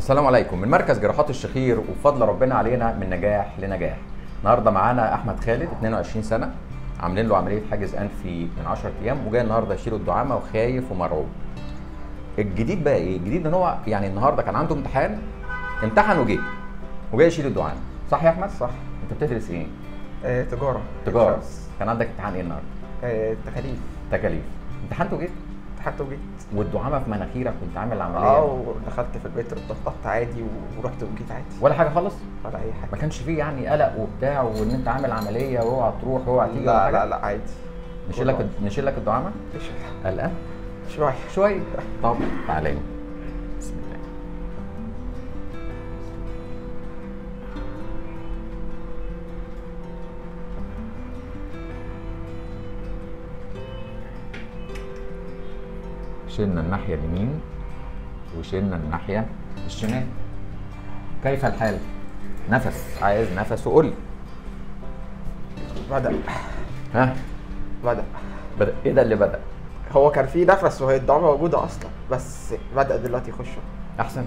السلام عليكم من مركز جراحات الشخير وبفضل ربنا علينا من نجاح لنجاح النهارده معانا احمد خالد 22 سنه عاملين له عمليه حاجز انفي من 10 ايام وجاي النهارده يشيل الدعامه وخايف ومرعوب الجديد بقى ايه الجديد ان هو يعني النهارده كان عنده امتحان امتحن وجه وجاي يشيل الدعامه صح يا احمد صح انت بتدرس ايه آه، تجارة تجاره إنشورنس. كان عندك امتحان ايه النهارده آه، تكاليف تكاليف امتحنت وجيت امتحنت وجيت والدعامه في مناخيرك كنت عامل عمليه اه ودخلت في البيت اتضغطت عادي ورحت وجيت عادي ولا حاجه خالص ولا اي حاجة ما كانش فيه يعني قلق وبتاع وان انت عامل عمليه واوعى تروح واوعى تيجي ولا لا حاجة؟ لا لا عادي نشيل لك نشيل لك الدعامه مش- قلقان شوية شويه طب تعالى لي. بسم الله شلنا الناحيه اليمين وشلنا الناحيه الشمال كيف الحال نفس عايز نفس وقول لي. بدأ ها بدأ بدا ايه ده اللي بدا هو كان في نفس وهي الدعامة موجودة أصلا بس بدأ دلوقتي يخش احسن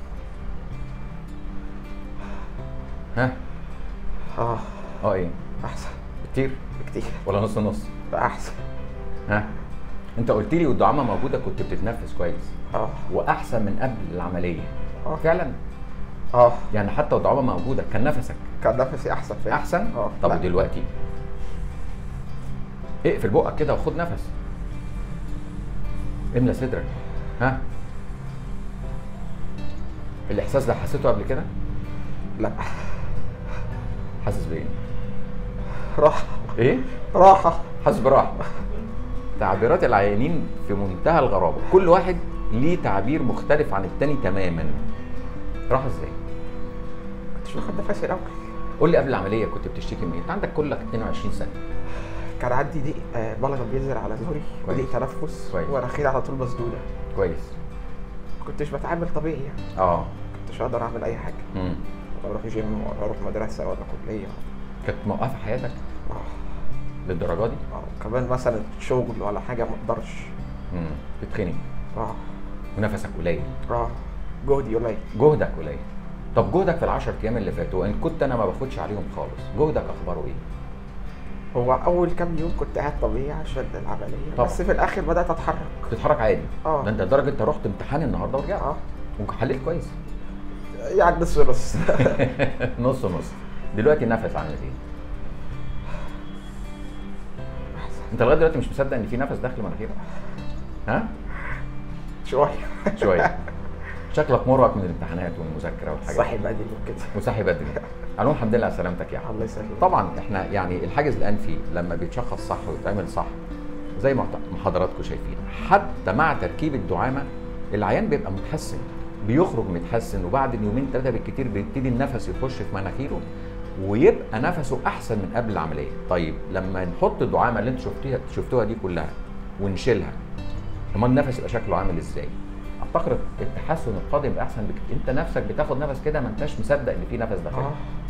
ها اه اه ايه أحسن كتير بكتير ولا نص نص لا أحسن ها انت قلت لي والدعامه موجوده كنت بتتنفس كويس اه واحسن من قبل العمليه اه فعلا اه يعني حتى والدعامه موجوده كان نفسك كان نفسي أحسن فعلا احسن اه طب لا. ودلوقتي اقفل بقك كده وخد نفس املى صدرك ها الاحساس ده حسيته قبل كده لا حاسس بايه راحة ايه راحة حاسس براحه تعبيرات العيانين في منتهى الغرابه كل واحد ليه تعبير مختلف عن التاني تماما راح ازاي كنتش باخد نفسي الأول قول لي قبل العمليه كنت بتشتكي من ايه انت عندك كلك 22 سنه كان عندي ضيق آه، بلغم بينزل على ظهري كويس. وضيق تنفس كويس. ومناخيري على طول مسدودة كويس كنتش بتعامل طبيعي يعني اه كنتش اقدر اعمل اي حاجه امم ولا اروح جيم ولا اروح مدرسه ولا كليه كانت موقفه حياتك اه للدرجه دي اه كمان مثلا شغل ولا حاجه ما اقدرش امم تتخنق اه ونفسك قليل اه جهدي قليل جهدك قليل طب جهدك في العشر ايام اللي فاتوا ان كنت انا ما باخدش عليهم خالص جهدك اخباره ايه هو اول كام يوم كنت قاعد طبيعي عشان العمليه طبعا. بس في الاخر بدات اتحرك بتتحرك عادي اه. ده انت لدرجه انت رحت امتحان النهارده ورجعت اه وحليت كويس يعني نص نص نص نص دلوقتي النفس عامل ايه انت لغايه دلوقتي مش مصدق ان في نفس داخل مناخيرك ها شويه شويه شكلك مرهق من الامتحانات والمذاكره والحاجات صحي دي. بدري وكده وصحي بدري على الحمد لله على سلامتك يا احمد الله يسلمك طبعا احنا يعني الحاجز الانفي لما بيتشخص صح ويتعمل صح زي ما ما حضراتكم شايفين حتى مع تركيب الدعامه العيان بيبقى متحسن بيخرج متحسن وبعد يومين ثلاثه بالكتير بيبتدي النفس يخش في مناخيره ويبقى نفسه احسن من قبل العمليه طيب لما نحط الدعامه اللي انتوا شفتيها شفتوها دي كلها ونشيلها امال النفس يبقى شكله عامل ازاي اعتقد التحسن القادم يبقى احسن بكتير انت نفسك بتاخد نفس كده ما انتش مصدق ان في نفس داخلك اه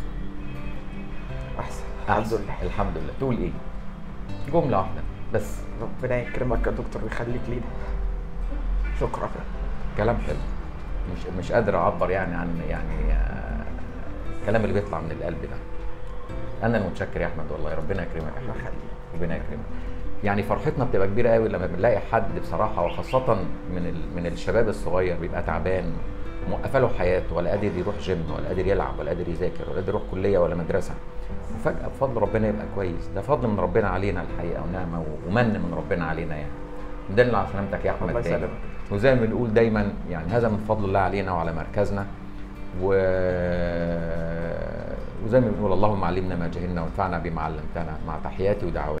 احسن الحمد أحسن. لله الحمد لله تقول ايه جمله واحده بس ربنا يكرمك يا دكتور ويخليك لينا شكرا كلام حلو مش مش قادر اعبر يعني عن يعني آه، الكلام اللي بيطلع من القلب ده انا المتشكر يا احمد والله ربنا يكرمك يا الله احمد يخليك ربنا يكرمك يعني فرحتنا بتبقى كبيره قوي لما بنلاقي حد بصراحه وخاصه من ال... من الشباب الصغير بيبقى تعبان موقفه له حياته ولا قادر يروح جيم ولا قادر يلعب ولا قادر يذاكر ولا قادر يروح كليه ولا مدرسه وفجاه بفضل ربنا يبقى كويس ده فضل من ربنا علينا الحقيقه ونعمه و- ومن من ربنا علينا يعني دلنا على سلامتك يا احمد الله تاني. يسلمك. وزي ما بنقول دايما يعني هذا من فضل الله علينا وعلى مركزنا و... وزي ما بنقول اللهم علمنا ما جهلنا وانفعنا بما علمتنا مع تحياتي ودعواتي